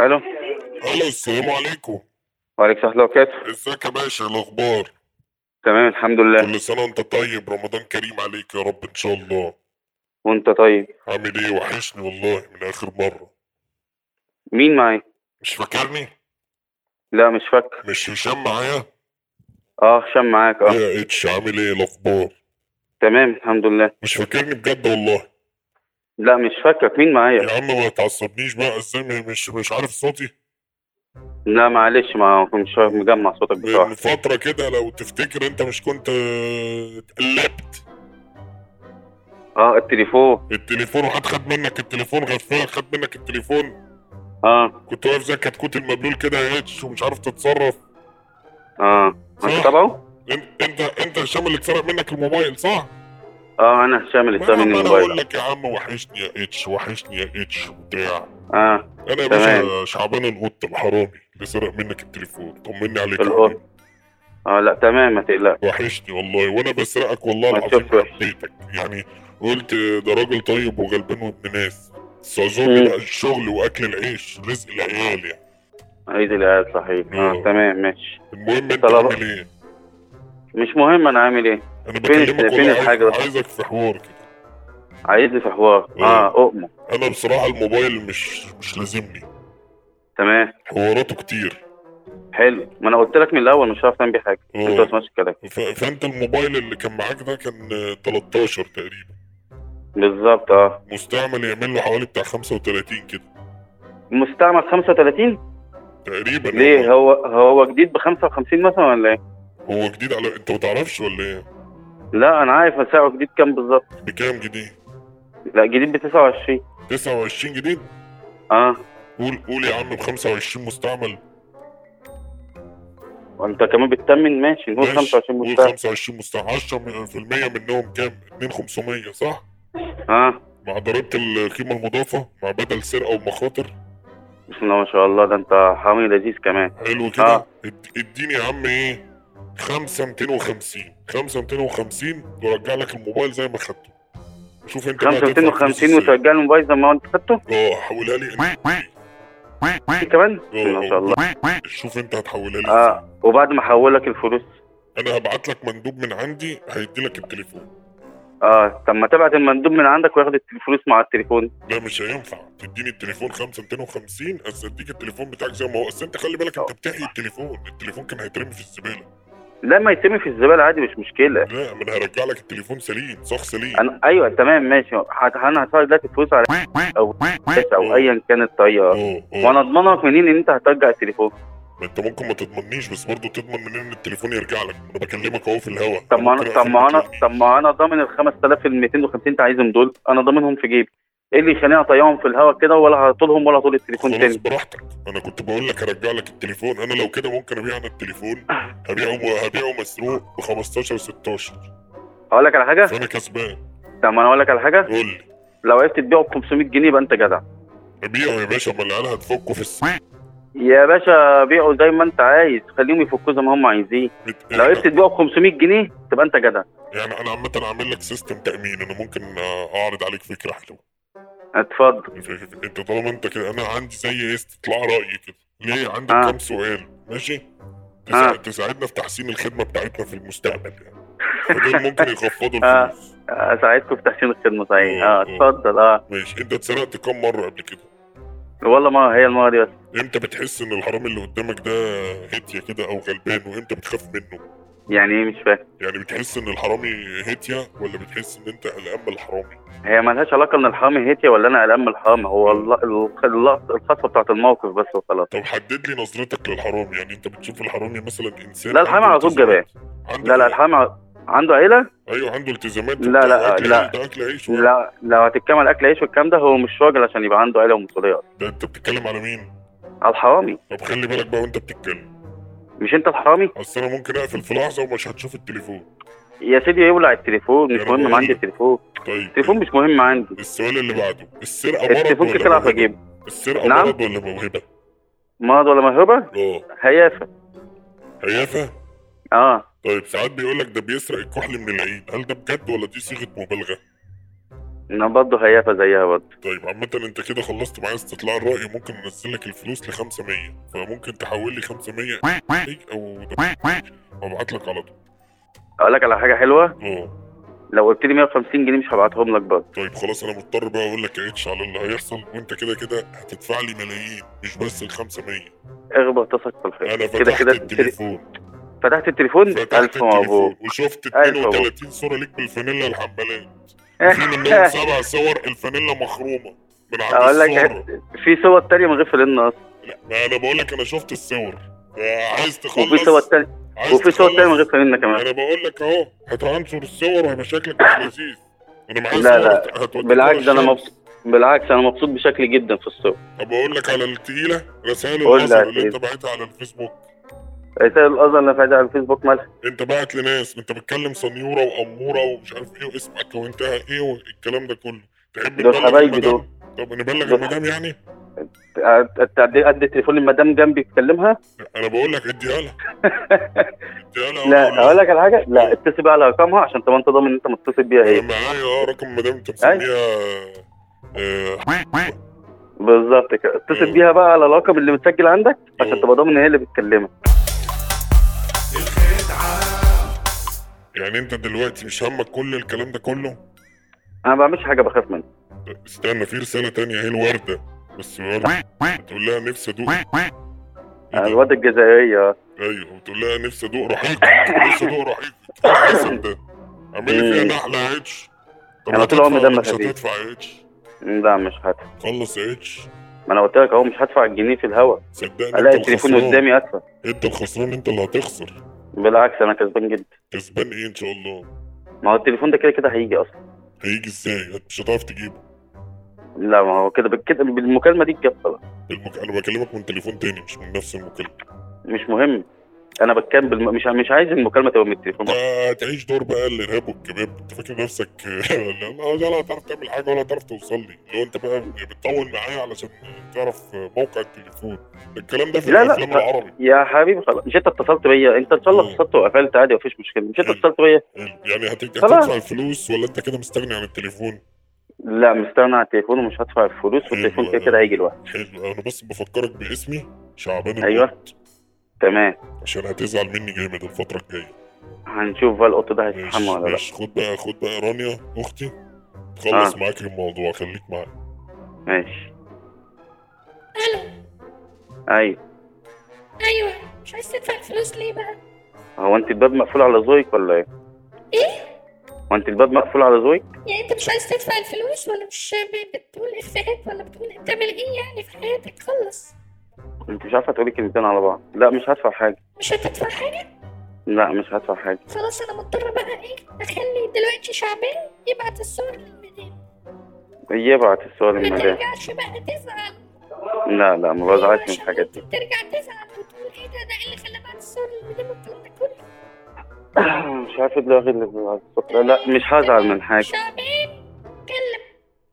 الو الو السلام عليكم وعليكم السلام ورحمه الله وبركاته ازيك يا باشا إيه الاخبار تمام الحمد لله كل سنه وانت طيب رمضان كريم عليك يا رب ان شاء الله وانت طيب عامل ايه وحشني والله من اخر مره مين معايا مش فاكرني لا مش فاكر مش هشام معايا اه هشام معاك اه يا اتش عامل ايه الاخبار تمام الحمد لله مش فاكرني بجد والله لا مش فاكرك مين معايا يا عم ما تعصبنيش بقى ازاي م- مش مش عارف صوتي لا معلش ما مش مجمع صوتك من بصراحه فتره كده لو تفتكر انت مش كنت آه، اتقلبت اه التليفون التليفون وحد خد منك التليفون غفلك خد منك التليفون اه كنت واقف زي كتكوت المبلول كده يا اتش ومش عارف تتصرف اه انت صح. تابعه انت انت انت هشام اللي اتسرق منك الموبايل صح؟ اه انا هشام اللي ما اتسرق مني انا اقول الموبايل لك يا عم وحشني يا اتش وحشني يا اتش وبتاع اه انا يا تمام. باشا شعبان القط الحرامي اللي سرق منك التليفون طمني عليك يا القط. حبيبي. اه لا تمام ما تقلقش وحشني والله وانا بسرقك والله ما العظيم تشوفش. حبيتك يعني قلت ده راجل طيب وغلبان وابن ناس بس اظن مم. بقى الشغل واكل العيش رزق العيال يعني عيد العيال صحيح اه آه. تمام ماشي المهم انت طلب- عامل ايه؟ مش مهم انا عامل ايه انا فين- بكلمك فين والله الحاجة عايز- بس؟ عايزك في حوار كده عايزني في حوار آه. اه اؤمن انا بصراحه الموبايل مش مش لازمني تمام حواراته كتير حلو ما انا قلت لك من الاول مش هعرف تعمل بيه حاجه انت آه. ما تسمعش الكلام ف... فانت الموبايل اللي كان معاك ده كان آه، 13 تقريبا بالظبط اه مستعمل يعمل له حوالي بتاع 35 كده مستعمل 35 تقريبا ليه والله. هو هو جديد ب 55 مثلا ولا ايه؟ هو جديد على انت ما تعرفش ولا ايه لا انا عارف سعره جديد كام بالظبط بكام جديد لا جديد ب 29 29 جديد اه قول قول يا عم ب 25 مستعمل وانت كمان بتتمن ماشي نقول ماشي. 25 قول مستعمل 25 مستعمل 10% منهم كام 2500 صح اه مع ضريبه القيمه المضافه مع بدل سرقه ومخاطر بسم الله ما شاء الله ده انت حامي لذيذ كمان حلو كده آه. اد- اديني يا عم ايه 5 250 5 250 وارجع لك الموبايل زي ما خدته شوف انت بقى 5 هتدفع فلوس 250 ازاي. وترجع لي الموبايل زي ما انت خدته اه حولها لي انت كمان بسم الله ما شاء الله شوف انت هتحولها لي ازاي اه وبعد ما احول لك الفلوس انا هبعت لك مندوب من عندي هيدي لك التليفون اه طب ما تبعت المندوب من عندك وياخد الفلوس مع التليفون لا مش هينفع تديني التليفون 5 250 بس اديك التليفون بتاعك زي ما هو بس انت خلي بالك انت بتحيي التليفون التليفون كان هيترمي في الزباله لا ما يتم في الزباله عادي مش مشكله لا ما انا هرجع لك التليفون سليم صح سليم انا ايوه تمام ماشي هت- انا هدفع لك الفلوس على او او آه. ايا كانت الطريقه اه اه وانا اضمنك منين ان انت هترجع التليفون ما انت ممكن ما تضمنيش بس برضه تضمن منين ان التليفون يرجع لك انا بكلمك اهو في الهوا طب ما انا ممكن طب ما أقفل انا وتلغي. طب ما انا ضامن ال 5250 انت عايزهم دول انا ضامنهم في جيبي ايه اللي يخليني اطيعهم في الهوا كده ولا هطولهم ولا طول التليفون خلاص تاني براحتك انا كنت بقول لك هرجع لك التليفون انا لو كده ممكن ابيع انا التليفون هبيعه هبيعه مسروق ب 15 16 اقول لك على حاجه فانا كسبان طب ما انا اقول لك على حاجه قول لي لو عرفت تبيعه ب 500 جنيه يبقى انت جدع ابيعه يا باشا ما العيال هتفكوا في السوق يا باشا بيعه زي ما انت عايز خليهم يفكوا زي ما هم عايزين لو عرفت تبيعه ب 500 جنيه تبقى انت جدع يعني انا عامة اعمل لك سيستم تأمين انا ممكن آه، اعرض عليك فكرة حلوة اتفضل ف- ف- انت طالما انت كده انا عندي زي استطلاع رأي كده ليه عندك آه. كام سؤال ماشي تسا... آه. تساعدنا في تحسين الخدمة بتاعتنا في المستقبل يعني فدول ممكن يخفضوا آه. الفلوس اساعدكم في تحسين الخدمه صحيح آه، اه آه. اتفضل اه ماشي انت اتسرقت كام مرة قبل كده والله ما هي المره دي بس امتى بتحس ان الحرامي اللي قدامك ده هتية كده او غلبان وامتى بتخاف منه يعني ايه مش فاهم يعني بتحس ان الحرامي هتية ولا بتحس ان انت قلقان من الحرامي هي مالهاش علاقه ان الحرامي هيتي ولا انا قلقان من الحرامي هو الل- الخ- الل- الخطوه بتاعت الموقف بس وخلاص طب حدد لي نظرتك للحرامي يعني انت بتشوف الحرامي مثلا انسان لا، الحرامي عنده على طول التزامات. عنده لا لا الحرامي ع- عنده عيله ايوه عنده التزامات لا، لا، أكل لا. عيش ده اكل عيش ولا- لا لو هتتكلم على الاكل عيش والكلام ده هو مش راجل عشان يبقى عنده عيله ومسؤوليه ده انت بتتكلم على مين على الحرامي طب خلي بالك بقى وانت بتتكلم مش انت الحرامي اصل انا ممكن اقفل في لحظه ومش هتشوف التليفون يا سيدي يولع التليفون مش أنا مهم بقول عندي لك. التليفون طيب التليفون مش مهم عندي السؤال اللي بعده السرقه مرض التليفون ولا كده في موهبه جيبي السرقه نعم. مرض ولا موهبه مرض ولا موهبه اه هيافه هيافه اه طيب ساعات بيقول لك ده بيسرق الكحل من العين هل ده بجد ولا دي صيغه مبالغه انا برضه هيافه زيها برضه طيب عامة انت كده خلصت معايا استطلاع الرأي ممكن انزل لك الفلوس ل 500 فممكن تحول لي 500 او ابعت لك على طول اقول لك على حاجه حلوه اه لو قلت لي 150 جنيه مش هبعتهم لك برضه طيب خلاص انا مضطر بقى اقول لك يا اتش على اللي هيحصل وانت كده كده هتدفع لي ملايين مش بس ال 500 اغبط تصك في الخير انا كده فتحت كده التليفون فتحت التليفون فتحت الف مبروك التليفون وشفت ألف مبروك. 32 صورة ليك بالفانيلا الحنبلات في منهم سبع صور الفانيلا مخرومة من عند اقول لك الصورة في صور تانية من غير فلين اصلا لا ما انا بقول لك انا شفت الصور عايز تخلص وفي صور تانية عايز وفي صور تانية من غير تخلص. فلين كمان انا بقول لك اهو هتعنصر الصور وهيبقى شكلك مش لذيذ انا معايا لا، صور لا. هتوديك بالعكس ورا انا الشمس. مبسوط بالعكس انا مبسوط بشكل جدا في الصور طب اقول لك على التقيلة رسائل قول لي النظر على اللي انت التقيلة. بعتها على الفيسبوك رسائل الازهر اللي فايدة على الفيسبوك مالها انت بعت لناس انت بتكلم سنيوره واموره ومش عارف ايه واسم اكونتها ايه والكلام ده كله تحب دول نبلغ حبايبي المدام دول. طب نبلغ دول المدام يعني ادي ادي تليفون المدام جنبي تكلمها لا، انا بقول لك اديها لها اديها لها لا وأقول لها. اقول لك على حاجه لا اتصل بقى على رقمها عشان تبقى انت ضامن ان انت متصل بيها انا هي معايا اه رقم مدام انت مسميها آه، بالظبط كده اتصل مم. بيها بقى على الرقم اللي متسجل عندك عشان مم. تبقى ضامن ان هي اللي بتكلمك يعني انت دلوقتي مش همك كل الكلام ده كله انا ما بعملش حاجه بخاف منها استنى في رساله تانية هي الورده بس ورده تقول لها نفسي ادوق ايه ده؟ الواد الجزائريه ايوه وتقول لها نفسي ادوق رحيقك نفسي ادوق رحيقك ايه الحسن ده اعمل لي فيها مم. نحله يا اتش طب أنا طول هتدفع عمري ولا دمي مش خفيف. هتدفع يا اتش لا مش هدفع خلص يا اتش ما انا قلت لك اهو مش هدفع الجنيه في الهوا صدقني الاقي انت التليفون الخسران قدامي ادفع انت الخسران انت اللي هتخسر بالعكس انا كسبان جدا كسبان ايه ان شاء الله ما هو التليفون ده كده كده هيجي اصلا هيجي ازاي مش هتعرف تجيبه لا ما هو كده كده بالمكالمه دي اتجاب خلاص المك... انا بكلمك من تليفون تاني مش من نفس المكالمه مش مهم انا بتكلم بالم... مش مش عايز المكالمه تبقى من التليفون انت هتعيش دور بقى الارهاب والكباب انت فاكر نفسك لا لا لا هتعرف تعمل حاجه ولا هتعرف توصل لي لو انت بقى بتطول معايا علشان تعرف موقع التليفون الكلام ده في لا، لا. الافلام العربي يا حبيبي خلاص مش انت اتصلت بيا انت ان شاء الله مم. اتصلت وقفلت عادي مفيش مشكله مش انت حلو. اتصلت بيا يعني هت- خلاص. هتدفع الفلوس ولا انت كده مستغني عن التليفون لا مستغني عن التليفون ومش هدفع الفلوس والتليفون حلو. كده كده هيجي لوحده حلو انا بس بفكرك باسمي شعبان أيوة. القط تمام عشان هتزعل مني جامد الفتره الجايه هنشوف بقى القط ده هيستحمى ماشي ولا لا ماشي خد بقى خد بقى رانيا اختي تخلص آه. معاك الموضوع خليك معايا ماشي الو ايوه ايوه مش عايز تدفع الفلوس ليه بقى هو انت الباب مقفول على ذوقك ولا ايه؟ ايه هو انت الباب مقفول على ذوقك؟ يعني انت مش عايز تدفع الفلوس ولا مش ب- بتقول افيهات ولا بتقول بتعمل ايه يعني في حياتك خلص انت مش عارفه تقولي كلمتين على بعض لا مش هدفع حاجه مش هتدفع حاجه لا مش هدفع حاجه خلاص انا مضطر بقى ايه اخلي دلوقتي شعبان يبعت الصور للمدام يبعت السؤال ما المدام ترجعش بقى تزعل لا لا ما بزعلش من عشان الحاجات دي ترجع تزعل وتقول ايه ده ده إيه اللي خلى بعت الصور للمدام والكلام ده كله مش عارف ايه دماغي اللي على الصبح لا مش هزعل من حاجه شعبان كلم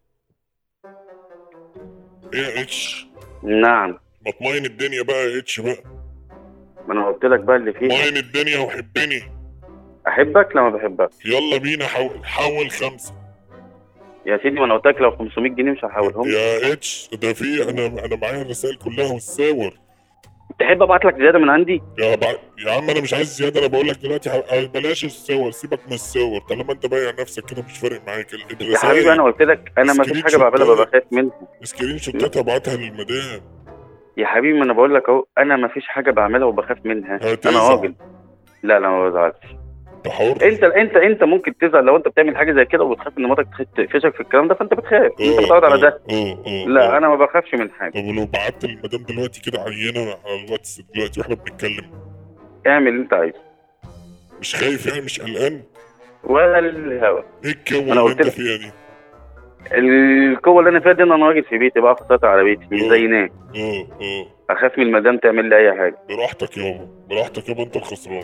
ايه يا اتش نعم ما تماين الدنيا بقى يا اتش بقى ما انا قلت لك بقى اللي فيه ماين الدنيا وحبني احبك لا ما بحبك يلا بينا حول حول خمسه يا سيدي ما انا قلت لك لو 500 جنيه مش هحولهم يا اتش ده في انا انا معايا الرسائل كلها والصور تحب ابعت لك زياده من عندي يا بع... يا عم انا مش عايز زياده انا بقول لك دلوقتي ح- بلاش الصور سيبك من الصور طالما انت بايع نفسك كده مش فارق معاك ال- يا حبيبي الرسائل انا قلت لك انا ما فيش سكرين حاجه بعملها شوتات. ببقى خايف منها سكرين شوتات هبعتها للمدام يا حبيبي ما انا بقول لك اهو انا ما فيش حاجه بعملها وبخاف منها انا هتزعل. راجل لا لا ما بزعلش انت حر انت انت انت ممكن تزعل لو انت بتعمل حاجه زي كده وبتخاف ان مراتك تخ- تقفشك في الكلام ده فانت بتخاف انت آه، متعود على ده اه اه اه لا انا ما بخافش من حاجه طب ولو بعت للمدام دلوقتي كده عينه على الواتس دلوقتي واحنا بنتكلم اعمل اللي انت عايزه مش خايف يعني مش قلقان ولا الهوا ايه الكوة أنا اللي قلت انت لك. فيها دي القوه اللي انا فيها دي ان انا راجل في بيتي بقى خسارة على بيتي مش آه. زي ناس اه اه اخاف من المدام تعمل لي اي حاجه براحتك يابا براحتك يابا انت الخسران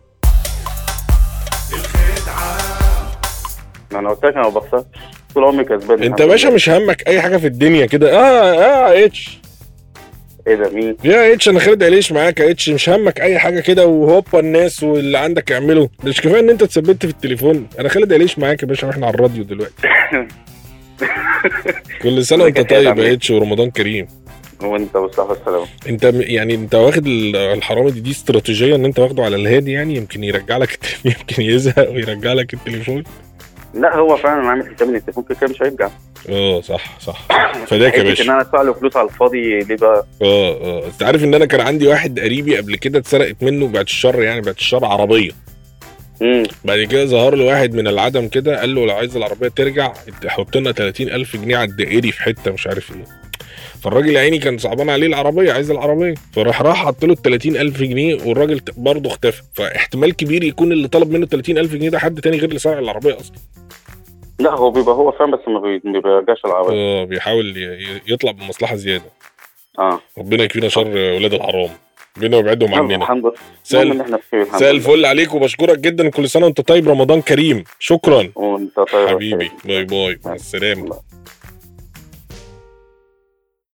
ما انا قلت لك انا ما بخسرش طول عمري كسبان انت الحمد باشا لله. مش همك اي حاجه في الدنيا كده اه اه يا اتش ايه ده مين يا اتش انا خالد عليش معاك يا اتش مش همك اي حاجه كده وهوبا الناس واللي عندك اعمله ده مش كفايه ان انت اتثبت في التليفون انا خالد عليش معاك يا باشا واحنا على الراديو دلوقتي كل سنه وانت ازيك يا طيب عامل يا ايه؟ اتش ورمضان كريم وانت والصحة والسلامة انت م- يعني انت واخد ال- الحرامي دي, دي استراتيجيه ان انت واخده على الهادي يعني يمكن يرجع لك الت- يمكن يزهق ويرجع لك التليفون لا هو فعلا عامل حساب ان التليفون كده كده مش هيرجع اه صح صح فداك يا حته باشا ان انا ادفع له فلوس على الفاضي ليه بقى؟ اه اه انت عارف ان انا كان عندي واحد قريبي قبل كده اتسرقت منه بعد الشر يعني بعد الشر عربيه امم بعد كده ظهر له واحد من العدم كده قال له لو عايز العربيه ترجع حط لنا 30000 جنيه على الدائري في حته مش عارف ايه فالراجل يا عيني كان صعبان عليه العربيه عايز العربيه فراح راح حط له ال 30000 جنيه والراجل ت- برضه اختفى فاحتمال كبير يكون اللي طلب منه 30000 جنيه ده حد تاني غير اللي سرق العربيه اصلا لا هو بيبقى هو فاهم بس ما بي- ما بيرجعش العربية اه بيحاول ي- ي- يطلع بمصلحه زياده اه ربنا يكفينا شر ولاد الحرام ربنا يبعدهم يلا، عننا الحمد لله سأل- المهم ان احنا بخير الحمد مساء لله الفل عليك وبشكرك جدا كل سنه وانت طيب رمضان كريم شكرا وانت طيب يا حبيبي أستاذ. باي باي مع مع السلامه الله.